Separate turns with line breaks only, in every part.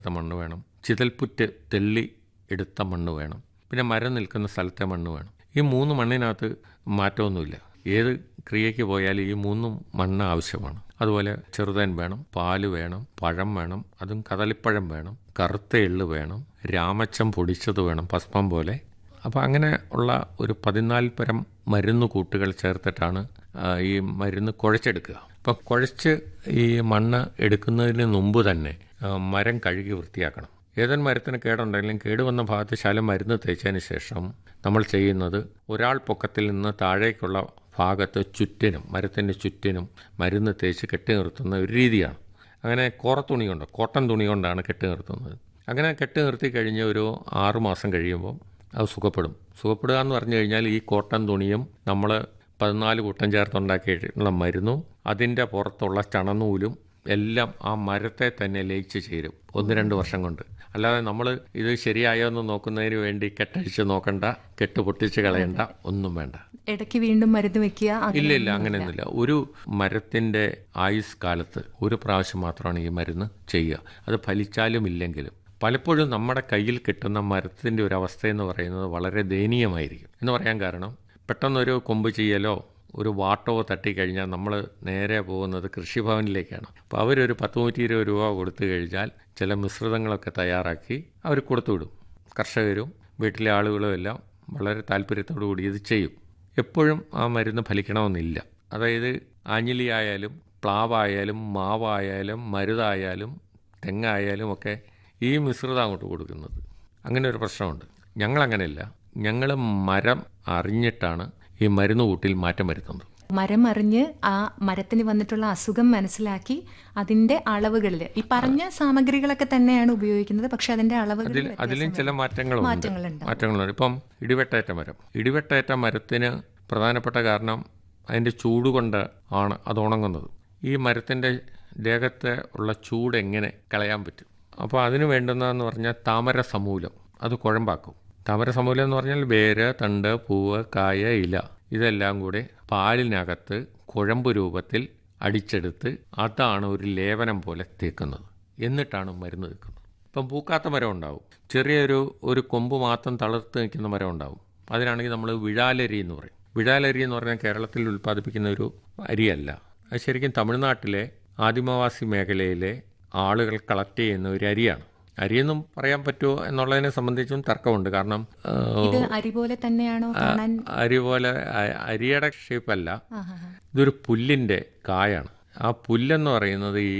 എടുത്ത മണ്ണ് വേണം ചിതൽപുറ്റ് തെള്ളി എടുത്ത മണ്ണ് വേണം പിന്നെ മരം നിൽക്കുന്ന സ്ഥലത്തെ മണ്ണ് വേണം ഈ മൂന്ന് മണ്ണിനകത്ത് മാറ്റമൊന്നുമില്ല ഏത് ക്രിയയ്ക്ക് പോയാലും ഈ മൂന്നും മണ്ണ് ആവശ്യമാണ് അതുപോലെ ചെറുതേൻ വേണം പാല് വേണം പഴം വേണം അതും കദളിപ്പഴം വേണം കറുത്ത എള്ള് വേണം രാമച്ചം പൊടിച്ചത് വേണം ഭസ്മം പോലെ അപ്പോൾ അങ്ങനെ ഉള്ള ഒരു പതിനാല് പരം മരുന്ന് കൂട്ടുകൾ ചേർത്തിട്ടാണ് ആ, ഈ മരുന്ന് കുഴച്ചെടുക്കുക അപ്പം കുഴച്ച് ഈ മണ്ണ് എടുക്കുന്നതിന് മുമ്പ് തന്നെ ആ, മരം കഴുകി വൃത്തിയാക്കണം ഏതൊരു മരത്തിന് കേടുണ്ടെങ്കിലും കേടുവന്ന ഭാഗത്ത് ശാലം മരുന്ന് തേച്ചതിന് ശേഷം നമ്മൾ ചെയ്യുന്നത് ഒരാൾ പൊക്കത്തിൽ നിന്ന് താഴേക്കുള്ള ഭാഗത്ത് ചുറ്റിനും മരത്തിൻ്റെ ചുറ്റിനും മരുന്ന് തേച്ച് കെട്ടി നിർത്തുന്ന ഒരു രീതിയാണ് അങ്ങനെ കോറത്തുണി കൊണ്ട് കോട്ടൺ തുണി കൊണ്ടാണ് കെട്ടി നിർത്തുന്നത് അങ്ങനെ കെട്ടി നിർത്തി കഴിഞ്ഞ് ഒരു ആറു മാസം കഴിയുമ്പോൾ അത് സുഖപ്പെടും സുഖപ്പെടുക എന്ന് പറഞ്ഞു കഴിഞ്ഞാൽ ഈ കോട്ടൺ തുണിയും നമ്മൾ പതിനാല് കൂട്ടം ചേർത്തുണ്ടാക്കിയിട്ടുള്ള മരുന്നും അതിൻ്റെ പുറത്തുള്ള ചണനൂലും എല്ലാം ആ മരത്തെ തന്നെ ലയിച്ച് ചേരും ഒന്ന് രണ്ട് വർഷം കൊണ്ട് അല്ലാതെ നമ്മൾ ഇത് ശരിയായോ എന്ന് നോക്കുന്നതിന് വേണ്ടി കെട്ടഴിച്ച് നോക്കണ്ട കെട്ട് പൊട്ടിച്ച് കളയണ്ട ഒന്നും വേണ്ട
ഇടയ്ക്ക് വീണ്ടും മരുന്ന് വെക്കുക അങ്ങനെ
ഇല്ല ഇല്ല അങ്ങനെയൊന്നുമില്ല ഒരു മരത്തിന്റെ ആയുസ് കാലത്ത് ഒരു പ്രാവശ്യം മാത്രമാണ് ഈ മരുന്ന് ചെയ്യുക അത് ഫലിച്ചാലും ഇല്ലെങ്കിലും പലപ്പോഴും നമ്മുടെ കയ്യിൽ കിട്ടുന്ന മരത്തിന്റെ ഒരു അവസ്ഥ എന്ന് പറയുന്നത് വളരെ ദയനീയമായിരിക്കും എന്ന് പറയാൻ കാരണം പെട്ടെന്നൊരു കൊമ്പ് ചെയ്യലോ ഒരു വാട്ടോ തട്ടിക്കഴിഞ്ഞാൽ നമ്മൾ നേരെ പോകുന്നത് കൃഷിഭവനിലേക്കാണ് അപ്പോൾ അവരൊരു പത്ത് നൂറ്റി ഇരുപത് രൂപ കൊടുത്തു കഴിഞ്ഞാൽ ചില മിശ്രിതങ്ങളൊക്കെ തയ്യാറാക്കി അവർ കൊടുത്തുവിടും കർഷകരും വീട്ടിലെ ആളുകളും എല്ലാം വളരെ താല്പര്യത്തോടു കൂടി ഇത് ചെയ്യും എപ്പോഴും ആ മരുന്ന് ഫലിക്കണമെന്നില്ല അതായത് ആഞ്ഞിലി ആയാലും പ്ലാവായാലും മാവായാലും മരുതായാലും തെങ്ങായാലും ഒക്കെ ഈ മിശ്രിതം അങ്ങോട്ട് കൊടുക്കുന്നത് അങ്ങനെ ഒരു പ്രശ്നമുണ്ട് ഞങ്ങളങ്ങനെയല്ല ഞങ്ങൾ മരം അറിഞ്ഞിട്ടാണ് ഈ മരുന്ന് കൂട്ടിൽ മാറ്റം വരുത്തുന്നത്
മരം അറിഞ്ഞ് ആ മരത്തിന് വന്നിട്ടുള്ള അസുഖം മനസ്സിലാക്കി അതിന്റെ അളവുകളിൽ ഈ പറഞ്ഞ സാമഗ്രികളൊക്കെ തന്നെയാണ് ഉപയോഗിക്കുന്നത് പക്ഷെ അതിന്റെ അളവുകളിൽ
അതിൽ അതിലും ചില മാറ്റങ്ങളുണ്ട്
മാറ്റങ്ങളുണ്ട്
മാറ്റങ്ങളുണ്ട് ഇപ്പം ഇടിവെട്ടേറ്റ മരം ഇടിവെട്ടേറ്റ മരത്തിന് പ്രധാനപ്പെട്ട കാരണം അതിൻ്റെ ചൂട് കൊണ്ട് ആണ് അത് ഉണങ്ങുന്നത് ഈ മരത്തിൻ്റെ ദേഹത്തെ ഉള്ള ചൂട് എങ്ങനെ കളയാൻ പറ്റും അപ്പോൾ അതിന് വേണ്ടുന്നതെന്ന് പറഞ്ഞാൽ താമര സമൂലം അത് കുഴമ്പാക്കും താമര സമൂലം എന്ന് പറഞ്ഞാൽ വേര് തണ്ട് പൂവ് കായ ഇല ഇതെല്ലാം കൂടി പാലിനകത്ത് കുഴമ്പ് രൂപത്തിൽ അടിച്ചെടുത്ത് അതാണ് ഒരു ലേപനം പോലെ തേക്കുന്നത് എന്നിട്ടാണ് മരുന്ന് തേക്കുന്നത് ഇപ്പം പൂക്കാത്ത മരം ഉണ്ടാവും ചെറിയൊരു ഒരു കൊമ്പ് മാത്രം തളർത്ത് നിൽക്കുന്ന മരം ഉണ്ടാവും അതിനാണെങ്കിൽ നമ്മൾ വിഴാലരി എന്ന് പറയും വിഴാലരി എന്ന് പറഞ്ഞാൽ കേരളത്തിൽ ഉൽപ്പാദിപ്പിക്കുന്ന ഒരു അരിയല്ല അത് ശരിക്കും തമിഴ്നാട്ടിലെ ആദിമവാസി മേഖലയിലെ ആളുകൾ കളക്ട് ചെയ്യുന്ന ഒരു അരിയാണ് അരിയെന്നും പറയാൻ പറ്റുമോ എന്നുള്ളതിനെ സംബന്ധിച്ചും തർക്കമുണ്ട് കാരണം ആ,
ഇത് അരി പോലെ തന്നെയാണോ കാണാൻ
അരി പോലെ അ- അരിയുടെ ഷേപ്പല്ല
ആഹാ.
ഇതൊരു പുല്ലിൻ്റെ കായാണ് ആ പുല്ലെന്ന് പറയുന്നത് ഈ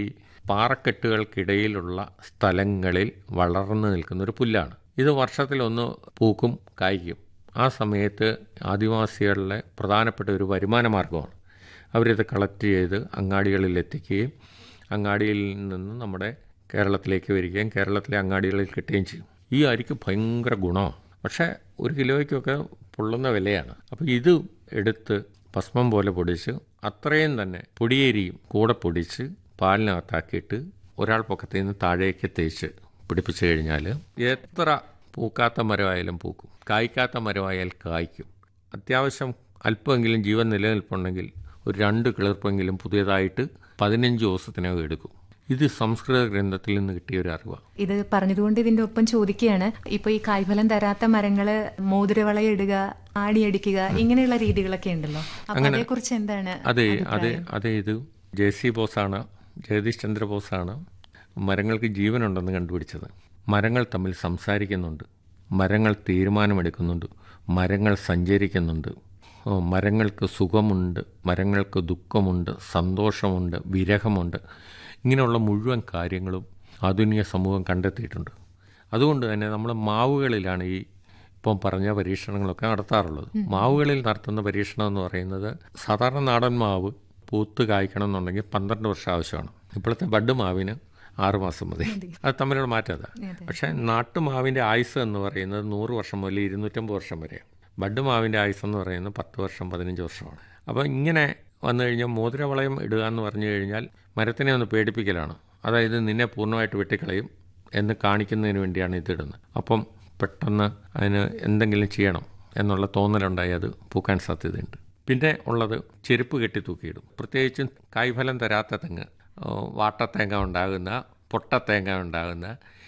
പാറക്കെട്ടുകൾക്കിടയിലുള്ള സ്ഥലങ്ങളിൽ വളർന്നു നിൽക്കുന്ന ഒരു പുല്ലാണ് ഇത് വർഷത്തിലൊന്ന് പൂക്കും കായ്ക്കും ആ സമയത്ത് ആദിവാസികളുടെ പ്രധാനപ്പെട്ട ഒരു വരുമാന മാർഗമാണ് അവരിത് കളക്ട് ചെയ്ത് അങ്ങാടികളിൽ എത്തിക്കുകയും അങ്ങാടിയിൽ നിന്ന് നമ്മുടെ കേരളത്തിലേക്ക് വരികയും കേരളത്തിലെ അങ്ങാടികളിൽ കിട്ടുകയും ചെയ്യും ഈ അരിക്ക് ഭയങ്കര ഗുണമാണ് പക്ഷേ ഒരു കിലോയ്ക്കൊക്കെ പൊള്ളുന്ന വിലയാണ് അപ്പോൾ ഇത് എടുത്ത് ഭസ്മം പോലെ പൊടിച്ച് അത്രയും തന്നെ പൊടിയേരിയും കൂടെ പൊടിച്ച് പാലിനകത്താക്കിയിട്ട് ഒരാൾ പൊക്കത്തിൽ നിന്ന് താഴേക്ക് തേച്ച് പിടിപ്പിച്ചു കഴിഞ്ഞാൽ എത്ര പൂക്കാത്ത മരമായാലും പൂക്കും കായ്ക്കാത്ത മരമായാൽ കായ്ക്കും അത്യാവശ്യം അല്പമെങ്കിലും ജീവൻ നിലനിൽപ്പുണ്ടെങ്കിൽ ഒരു രണ്ട് കിളിർപ്പെങ്കിലും പുതിയതായിട്ട് പതിനഞ്ച് ദിവസത്തിനകം എടുക്കും ഇത് സംസ്കൃത ഗ്രന്ഥത്തിൽ നിന്ന് കിട്ടിയ ഒരു അറിവാണ്
ഇത് പറഞ്ഞതുകൊണ്ട് ഇതിന്റെ ഒപ്പം ചോദിക്കുകയാണ് ഇപ്പൊ ഈ കായ്ഫലം തരാത്ത മരങ്ങള് മോതിരവള ഇടുക ആടിയടിക്കുക ഇങ്ങനെയുള്ള രീതികളൊക്കെ ഉണ്ടല്ലോ അപ്പൊ അതേക്കുറിച്ച് എന്താണ്
അതെ അതെ അതെ ഇത് ജെ സി ബോസാണ് ജഗദീഷ് ചന്ദ്ര ബോസാണ് മരങ്ങൾക്ക് ജീവനുണ്ടെന്ന് കണ്ടുപിടിച്ചത് മരങ്ങൾ തമ്മിൽ സംസാരിക്കുന്നുണ്ട് മരങ്ങൾ തീരുമാനമെടുക്കുന്നുണ്ട് മരങ്ങൾ സഞ്ചരിക്കുന്നുണ്ട് ഓ, മരങ്ങൾക്ക് സുഖമുണ്ട് മരങ്ങൾക്ക് ദുഃഖമുണ്ട് സന്തോഷമുണ്ട് വിരഹമുണ്ട് ഇങ്ങനെയുള്ള മുഴുവൻ കാര്യങ്ങളും ആധുനിക സമൂഹം കണ്ടെത്തിയിട്ടുണ്ട് അതുകൊണ്ട് തന്നെ നമ്മൾ മാവുകളിലാണ് ഈ ഇപ്പം പറഞ്ഞ പരീക്ഷണങ്ങളൊക്കെ നടത്താറുള്ളത് മാവുകളിൽ നടത്തുന്ന പരീക്ഷണം എന്ന് പറയുന്നത് സാധാരണ നാടൻ മാവ് പൂത്ത് കായ്ക്കണം എന്നുണ്ടെങ്കിൽ പന്ത്രണ്ട് വർഷം ആവശ്യമാണ് ഇപ്പോഴത്തെ ബഡ് മാവിന് ആറ് മാസം മതി അത് തമ്മിലുള്ള മാറ്റം അതാ പക്ഷേ നാട്ടുമാവിൻ്റെ ആയുസ് എന്ന് പറയുന്നത് നൂറ് വർഷം മുതൽ ഇരുന്നൂറ്റമ്പത് വർഷം വരെയാണ് ബഡ് മാവിൻ്റെ ആയുസ് എന്ന് പറയുന്നത് പത്ത് വർഷം പതിനഞ്ച് വർഷമാണ് അപ്പോൾ ഇങ്ങനെ വന്നു കഴിഞ്ഞാൽ മോതിരവളയം ഇടുക എന്ന് പറഞ്ഞു കഴിഞ്ഞാൽ മരത്തിനെ ഒന്ന് പേടിപ്പിക്കലാണ് അതായത് നിന്നെ പൂർണ്ണമായിട്ട് വെട്ടിക്കളയും എന്ന് കാണിക്കുന്നതിന് വേണ്ടിയാണ് ഇതിടുന്നത് അപ്പം പെട്ടെന്ന് അതിന് എന്തെങ്കിലും ചെയ്യണം എന്നുള്ള തോന്നലുണ്ടായി അത് പൂക്കാൻ സാധ്യതയുണ്ട് പിന്നെ ഉള്ളത് ചെരുപ്പ് കെട്ടി തൂക്കിയിടും പ്രത്യേകിച്ചും കായ്ഫലം തരാത്ത തെങ്ങ് ഓ, വാട്ടത്തേങ്ങ ഉണ്ടാകുന്ന പൊട്ടത്തേങ്ങ ഉണ്ടാകുന്ന